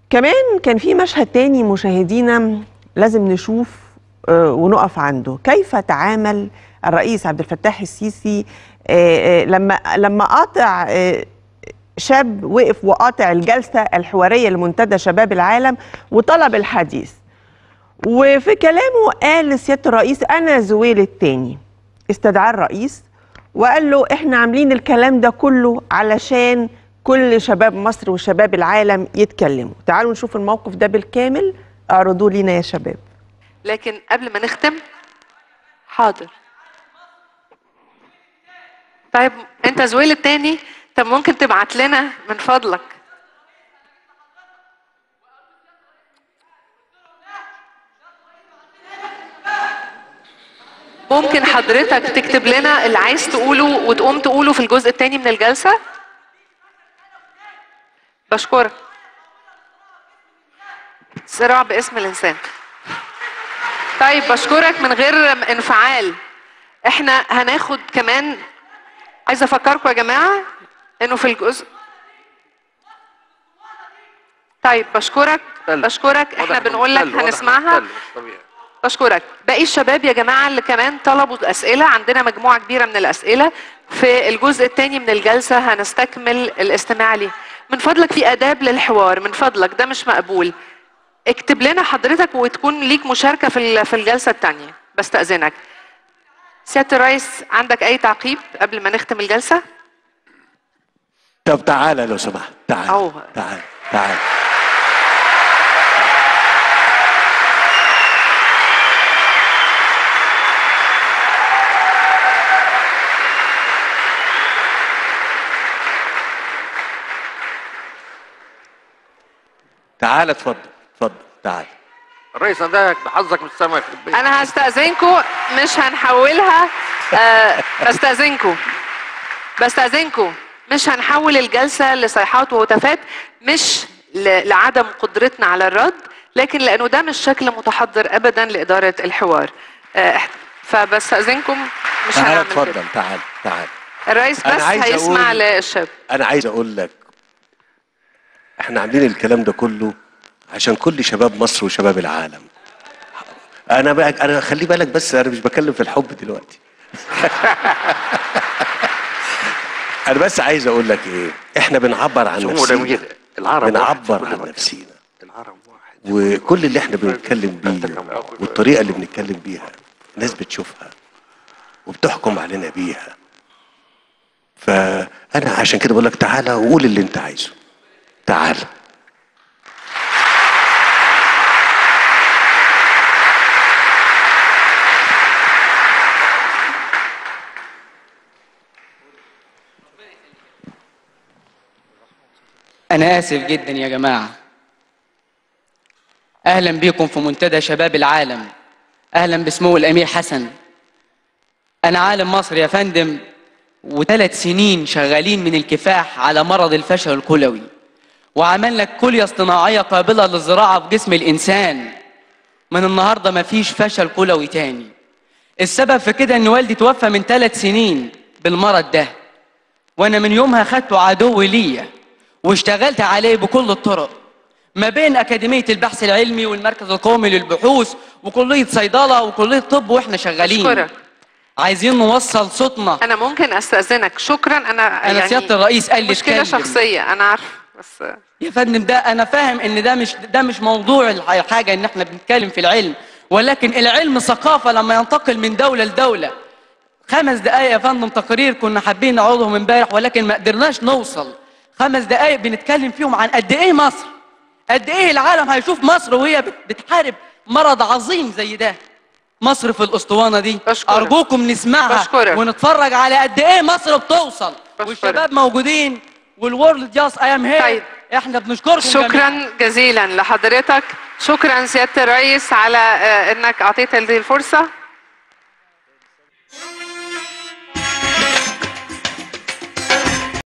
كمان كان في مشهد تاني مشاهدينا لازم نشوف آه، ونقف عنده كيف تعامل الرئيس عبد الفتاح السيسي آه، آه، لما لما قاطع آه، شاب وقف وقاطع الجلسة الحوارية لمنتدى شباب العالم وطلب الحديث وفي كلامه قال لسيادة الرئيس أنا زويل التاني استدعاه الرئيس وقال له احنا عاملين الكلام ده كله علشان كل شباب مصر وشباب العالم يتكلموا تعالوا نشوف الموقف ده بالكامل اعرضوه لينا يا شباب لكن قبل ما نختم حاضر طيب انت زويل التاني طب ممكن تبعت لنا من فضلك ممكن حضرتك تكتب لنا اللي عايز تقوله وتقوم تقوله في الجزء التاني من الجلسة بشكرك صراع باسم الإنسان طيب بشكرك من غير انفعال احنا هناخد كمان عايزه افكركم يا جماعه انه في الجزء طيب بشكرك بشكرك احنا بنقول لك هنسمعها بشكرك باقي الشباب يا جماعه اللي كمان طلبوا اسئله عندنا مجموعه كبيره من الاسئله في الجزء الثاني من الجلسه هنستكمل الاستماع ليه من فضلك في اداب للحوار من فضلك ده مش مقبول اكتب لنا حضرتك وتكون ليك مشاركه في ال- في الجلسه الثانيه بستاذنك سياده الرئيس عندك اي تعقيب قبل ما نختم الجلسه طب تعالى لو سمحت تعال أوه. تعال تعال تعال اتفضل اتفضل تعال الرئيس عندك بحظك من السماء يخرب بيتك. انا هستاذنكم مش هنحولها آه، بستاذنكم بستاذنكم مش هنحول الجلسه لصيحات وهتافات مش ل- لعدم قدرتنا على الرد لكن لانه ده مش شكل متحضر ابدا لاداره الحوار آه، إح- فبستاذنكم مش تعال هنعمل كده اتفضل تعال تعال الرئيس أنا بس عايز هيسمع أقول- للشاب انا عايز اقول لك احنا عاملين الكلام ده كله عشان كل شباب مصر وشباب العالم انا بقى انا خلي بالك بس انا مش بكلم في الحب دلوقتي انا بس عايز اقول لك ايه احنا بنعبر عن سمو نفسنا الأمير، العرب واحد بنعبر في كل عن مكان. نفسينا العرب واحد وكل اللي احنا بنتكلم بيه والطريقه اللي بنتكلم بيها الناس بتشوفها وبتحكم علينا بيها فانا عشان كده بقول لك تعالى وقول اللي انت عايزه تعالى أنا آسف جدا يا جماعة أهلا بكم في منتدى شباب العالم أهلا بسمو الأمير حسن أنا عالم مصر يا فندم وثلاث سنين شغالين من الكفاح على مرض الفشل الكلوي وعملنا كلية اصطناعية قابلة للزراعة في جسم الإنسان من النهاردة مفيش فشل كلوي تاني السبب في كده إن والدي توفى من ثلاث سنين بالمرض ده وانا من يومها خدته عدو ليا واشتغلت عليه بكل الطرق ما بين اكاديميه البحث العلمي والمركز القومي للبحوث وكليه صيدله وكليه طب واحنا شغالين أشكرك. عايزين نوصل صوتنا انا ممكن استاذنك شكرا انا انا سياده الرئيس قال لي مشكله اتكلم. شخصيه انا عارفه بس يا فندم ده انا فاهم ان ده مش ده مش موضوع الح- الحاجه ان احنا بنتكلم في العلم ولكن العلم ثقافه لما ينتقل من دوله لدوله خمس دقائق يا فندم تقرير كنا حابين نعرضهم امبارح ولكن ما قدرناش نوصل خمس دقائق بنتكلم فيهم عن قد ايه مصر قد ايه العالم هيشوف مصر وهي بت- بتحارب مرض عظيم زي ده مصر في الاسطوانه دي بشكرك. ارجوكم نسمعها بشكرك. ونتفرج على قد ايه مصر بتوصل بشكرك. والشباب موجودين والورلد جاست اي ام هير طيب. احنا بنشكركم جميعاً. شكرا جزيلا لحضرتك شكرا سياده الرئيس على آه، انك اعطيت هذه الفرصه